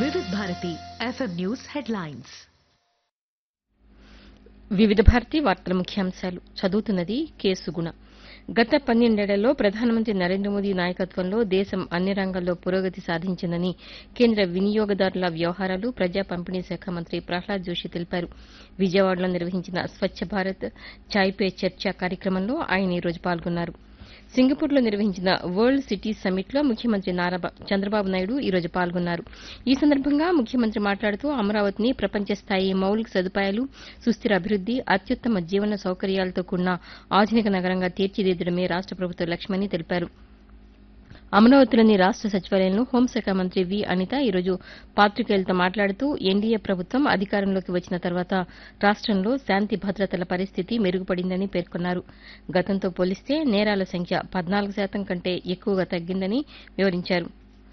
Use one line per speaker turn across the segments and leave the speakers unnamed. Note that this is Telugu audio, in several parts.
వివిధ భారతి ఎఫ్ఎం న్యూస్ హెడ్లైన్స్
వివిధ భారతి వార్తల ముఖ్యాంశాలు చదువుతున్నది కేసుగుణ గత పన్నెండేళ్లలో ప్రధానమంత్రి నరేంద్ర మోదీ నాయకత్వంలో దేశం అన్ని రంగాల్లో పురోగతి సాధించిందని కేంద్ర వినియోగదారుల వ్యవహారాలు ప్రజా పంపిణీ శాఖ మంత్రి ప్రహ్లాద్ జోషి తెలిపారు విజయవాడలో నిర్వహించిన స్వచ్ఛ భారత్ చాయ్ పే చర్చ కార్యక్రమంలో ఆయన ఈ రోజు పాల్గొన్నారు సింగపూర్లో నిర్వహించిన వరల్డ్ సిటీస్ సమ్మిట్లో ముఖ్యమంత్రి నారా బ- చంద్రబాబు నాయుడు ఈ రోజు పాల్గొన్నారు ఈ సందర్భంగా ముఖ్యమంత్రి మాట్లాడుతూ అమరావతిని ప్రపంచ స్థాయి మౌలిక సదుపాయాలు సుస్థిర అభివృద్ది అత్యుత్తమ జీవన సౌకర్యాలతో కూడిన ఆధునిక నగరంగా తీర్చిదిద్దడమే రాష్ట ప్రభుత్వ లక్ష్యమని తెలిపారు అమరావతిలోని రాష్ట సచివాలయంలో హోంశాఖ మంత్రి వి అనిత ఈరోజు పాతికేయులతో మాట్లాడుతూ ఎన్డీఏ ప్రభుత్వం అధికారంలోకి వచ్చిన తర్వాత రాష్టంలో శాంతి భద్రతల పరిస్థితి మెరుగుపడిందని పేర్కొన్నారు గతంతో పోలిస్తే నేరాల సంఖ్య పద్నాలుగు శాతం కంటే ఎక్కువగా తగ్గిందని వివరించారు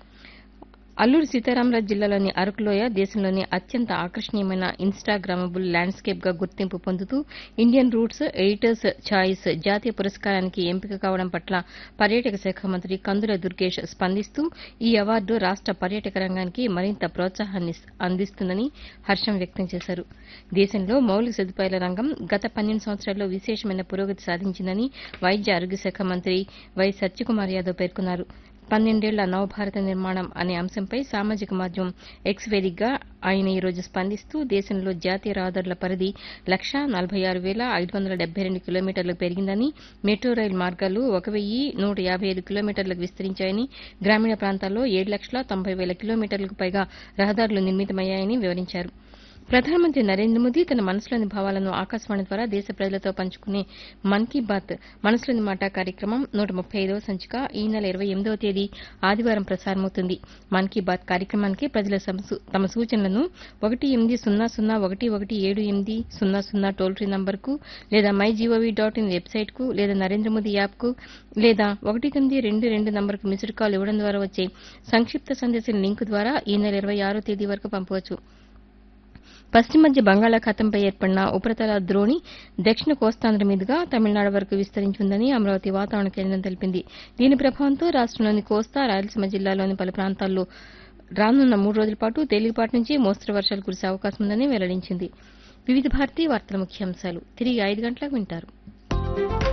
అల్లూరు సీతారామరాజు జిల్లాలోని అరకులోయ దేశంలోని అత్యంత ఆకర్షణీయమైన ఇన్స్టాగ్రామబుల్ ల్యాండ్స్కేప్ గా గుర్తింపు పొందుతూ ఇండియన్ రూట్స్ ఎడిటర్స్ ఛాయిస్ జాతీయ పురస్కారానికి ఎంపిక కావడం పట్ల పర్యాటక శాఖ మంత్రి కందుల దుర్గేష్ స్పందిస్తూ ఈ అవార్డు రాష్ట పర్యాటక రంగానికి మరింత ప్రోత్సాహాన్ని అందిస్తుందని హర్షం వ్యక్తం చేశారు దేశంలో మౌలిక సదుపాయాల రంగం గత పన్నెండు సంవత్సరాల్లో విశేషమైన పురోగతి సాధించిందని వైద్య ఆరోగ్య శాఖ మంత్రి వై సత్యకుమార్ యాదవ్ పేర్కొన్నారు పన్నెండేళ్ల నవభారత నిర్మాణం అనే అంశంపై సామాజిక మాధ్యమం ఎక్స్ వేదికగా ఆయన ఈ రోజు స్పందిస్తూ దేశంలో జాతీయ రహదారుల పరిధి లక్షా నలభై ఆరు వేల ఐదు వందల డెబ్బై రెండు కిలోమీటర్లకు పెరిగిందని మెట్రో రైలు మార్గాలు ఒక వెయ్యి నూట యాభై ఐదు కిలోమీటర్లకు విస్తరించాయని గ్రామీణ ప్రాంతాల్లో ఏడు లక్షల తొంభై వేల కిలోమీటర్లకు పైగా రహదారులు నిర్మితమయ్యాయని వివరించారు ప్రధానమంత్రి నరేంద్ర మోదీ తన మనసులోని భావాలను ఆకాశవాణి ద్వారా దేశ ప్రజలతో పంచుకునే మన్ కీ బాత్ మనసులోని మాట కార్యక్రమం నూట ముప్పై ఐదవ సంచిక ఈ నెల ఇరవై ఎనిమిదవ తేదీ ఆదివారం ప్రసారమవుతుంది మన్ కీ బాత్ కార్యక్రమానికి ప్రజల సమసు- తమ సూచనలను ఒకటి ఎనిమిది సున్నా సున్నా ఒకటి ఒకటి ఏడు ఎనిమిది సున్నా సున్నా టోల్ ఫ్రీ నంబర్కు లేదా మై జీఓవీ డాట్ ఇన్ వెబ్సైట్కు లేదా నరేంద్ర మోదీ యాప్కు లేదా ఒకటి తొమ్మిది రెండు రెండు నంబర్కు మిస్డ్ కాల్ ఇవ్వడం ద్వారా వచ్చే సంక్షిప్త సందేశం లింకు ద్వారా ఈ నెల ఇరవై ఆరో తేదీ వరకు పంపవచ్చు పశ్చిమ మధ్య బంగాళాఖాతంపై ఏర్పడిన ఉపరితల ద్రోణి దక్షిణ కోస్తాంధ్ర మీదుగా తమిళనాడు వరకు విస్తరించిందని అమరావతి వాతావరణ కేంద్రం తెలిపింది దీని ప్రభావంతో రాష్టంలోని కోస్తా రాయలసీమ జిల్లాలోని పలు ప్రాంతాల్లో రానున్న మూడు రోజుల పాటు తేలికపాటి నుంచి మోస్తరు వర్షాలు కురిసే అవకాశం ఉందని వెల్లడించింది వివిధ భారతీ వార్తల ముఖ్యాంశాలు తిరిగి ఐదు గంటలకు వింటారు